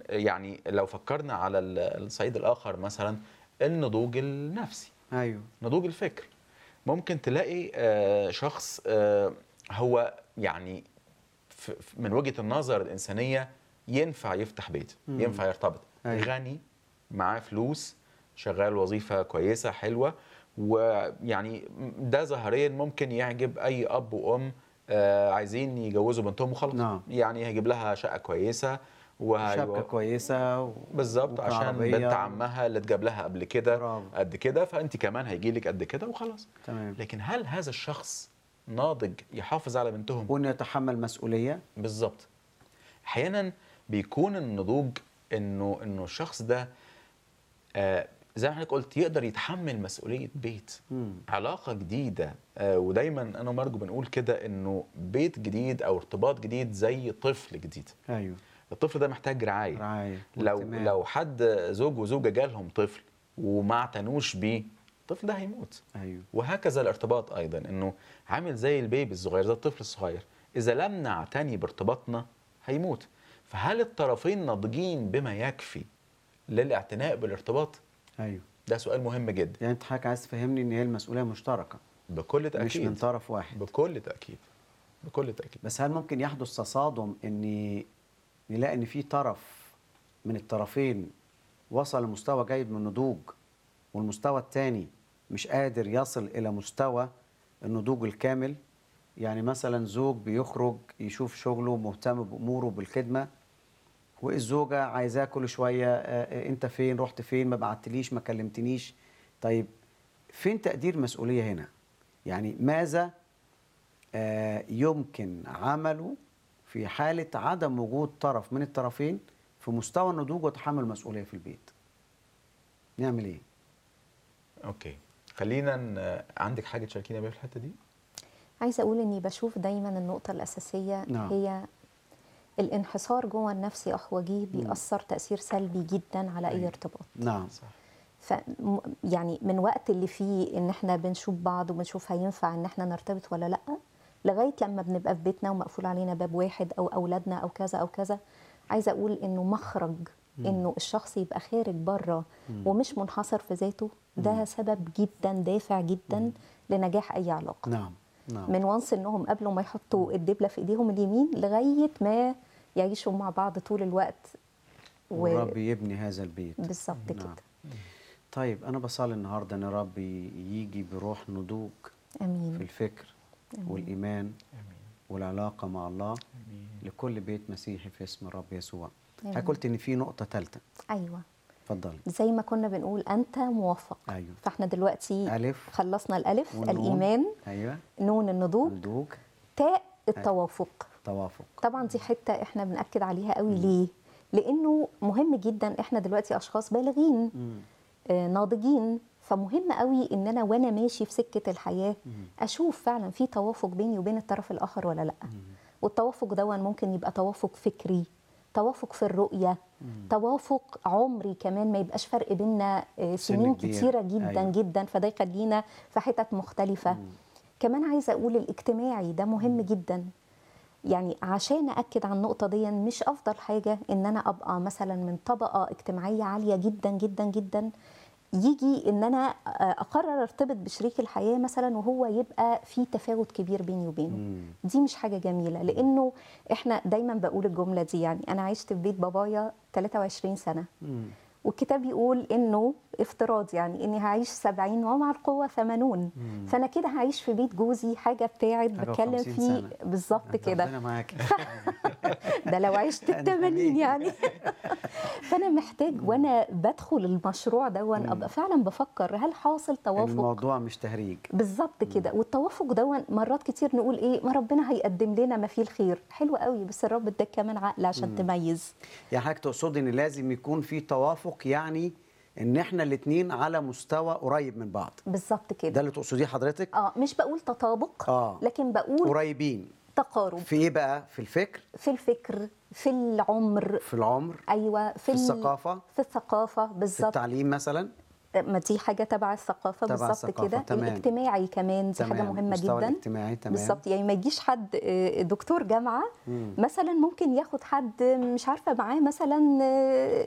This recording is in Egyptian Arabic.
يعني لو فكرنا على ال- الصعيد الاخر مثلا النضوج النفسي ايوه نضوج الفكر ممكن تلاقي آه، شخص آه، هو يعني ف- ف- من وجهة النظر الإنسانية ينفع يفتح بيت مم. ينفع يرتبط أيوة. غني معاه فلوس شغال وظيفة كويسة حلوة ويعني ده ظاهريا ممكن يعجب أي أب وأم آه، عايزين يجوزوا بنتهم وخلاص نعم. يعني هيجيب لها شقة كويسة وهي- شبكه كويسه و... بالظبط ممكن عشان عربية. بنت عمها اللي اتجاب لها قبل كده برافو. قد كده فانت كمان هيجي لك قد كده وخلاص تمام لكن هل هذا الشخص ناضج يحافظ على بنتهم وانه يتحمل مسؤوليه بالظبط احيانا بيكون النضوج انه انه الشخص ده آه زي ما حضرتك قلت يقدر يتحمل مسؤوليه بيت مم. علاقه جديده آه ودايما انا ومرجو بنقول كده انه بيت جديد او ارتباط جديد زي طفل جديد ايوه الطفل ده محتاج رعايه رعايه لو واهتمام. لو حد زوج وزوجه جالهم طفل وما اعتنوش بيه الطفل ده هيموت ايوه وهكذا الارتباط ايضا انه عامل زي البيبي الصغير زي الطفل الصغير اذا لم نعتني بارتباطنا هيموت فهل الطرفين ناضجين بما يكفي للاعتناء بالارتباط ايوه ده سؤال مهم جدا يعني انت حضرتك عايز تفهمني ان هي المسؤوليه مشتركه بكل تاكيد مش من طرف واحد بكل تاكيد بكل تاكيد بس هل ممكن يحدث تصادم ان نلاقي ان في طرف من الطرفين وصل لمستوى جيد من النضوج والمستوى الثاني مش قادر يصل الى مستوى النضوج الكامل يعني مثلا زوج بيخرج يشوف شغله مهتم باموره بالخدمه والزوجه عايزاه كل شويه آه، آه، انت فين رحت فين ما بعتليش ما كلمتنيش طيب فين تقدير مسؤوليه هنا يعني ماذا آه، يمكن عمله في حالة عدم وجود طرف من الطرفين في مستوى النضوج وتحمل المسؤولية في البيت نعمل ايه؟ اوكي خلينا ن... عندك حاجه تشاركينا بيها في الحته دي عايزه اقول اني بشوف دايما النقطه الاساسيه نعم. هي الانحصار جوه النفس يا اخ وجيه بيأثر تأثير سلبي جدا على اي أيوة. ارتباط نعم صح ف يعني من وقت اللي فيه ان احنا بنشوف بعض وبنشوف هينفع ان احنا نرتبط ولا لا لغايه لما بنبقى في بيتنا ومقفول علينا باب واحد او اولادنا او كذا او كذا عايزه اقول انه مخرج انه الشخص يبقى خارج بره ومش منحصر في ذاته ده سبب جدا دافع جدا لنجاح اي علاقه نعم نعم من وانس انهم قبل ما يحطوا الدبله في ايديهم اليمين لغايه ما يعيشوا مع بعض طول الوقت ورب يبني هذا البيت بالظبط نعم. كده طيب أنا بصلي النهاردة إن رب يجي بروح نضوج في امين الفكر آمين. والإيمان امين والعلاقة مع الله امين لكل بيت مسيحي في اسم الرب يسوع آمين. حضرتك قلت إن في نقطة ثالثة ايوه اتفضلي زي ما كنا بنقول انت موفق أيوه فاحنا دلوقتي ألف خلصنا الالف ونون. الايمان أيوه نون النضوج نضوج تاء التوافق توافق طبعا دي حته احنا بناكد عليها قوي ليه لانه مهم جدا احنا دلوقتي اشخاص بالغين مم. آه، ناضجين فمهم قوي ان انا وانا ماشي في سكه الحياه اشوف فعلا في توافق بيني وبين الطرف الاخر ولا لا والتوافق ده ممكن يبقى توافق فكري توافق في الرؤيه توافق عمري كمان ما يبقاش فرق بيننا آه، سن سنين كبير. كتيره جدا أيوة. أيوة. جدا فده يخلينا في حتت مختلفه كمان عايزه اقول الاجتماعي ده مهم جدا يعني عشان اكد على النقطه دي مش افضل حاجه ان انا ابقى مثلا من طبقه اجتماعيه عاليه جدا جدا جدا يجي ان انا اقرر ارتبط بشريك الحياه مثلا وهو يبقى في تفاوت كبير بيني وبينه مم. دي مش حاجه جميله لانه احنا دايما بقول الجمله دي يعني انا عشت في بيت بابايا 23 سنه مم. والكتاب يقول انه افتراض يعني اني هعيش 70 ومع القوه 80 فانا كده هعيش في بيت جوزي حاجه بتاعت حاجة بتكلم وخمسين فيه سنة. بالظبط كده ربنا معاك ده لو عشت ال 80 يعني فانا محتاج وانا بدخل المشروع ده وانا ابقى فعلا بفكر هل حاصل توافق الموضوع مش تهريج بالظبط كده والتوافق ده مرات كتير نقول ايه ما ربنا هيقدم لنا ما فيه الخير حلو قوي بس الرب اداك كمان عقل عشان تميز يعني حضرتك تقصد ان لازم يكون في توافق يعني ان احنا الاثنين على مستوى قريب من بعض بالظبط ده كده اللي تقصديه حضرتك اه مش بقول تطابق آه. لكن بقول قريبين تقارب في ايه بقى في الفكر في الفكر في العمر في العمر ايوه في, في ال- الثقافة؟ في الثقافه في بالظبط التعليم مثلا ما دي حاجه تبع الثقافه تبع بالظبط الثقافة، كده تمام. الاجتماعي كمان دي حاجه تمام. مهمه المستوى جدا الاجتماعي تمام بالظبط يعني ما يجيش حد آه، دكتور جامعه مم. مثلا ممكن ياخد حد مش عارفه معاه مثلا آه،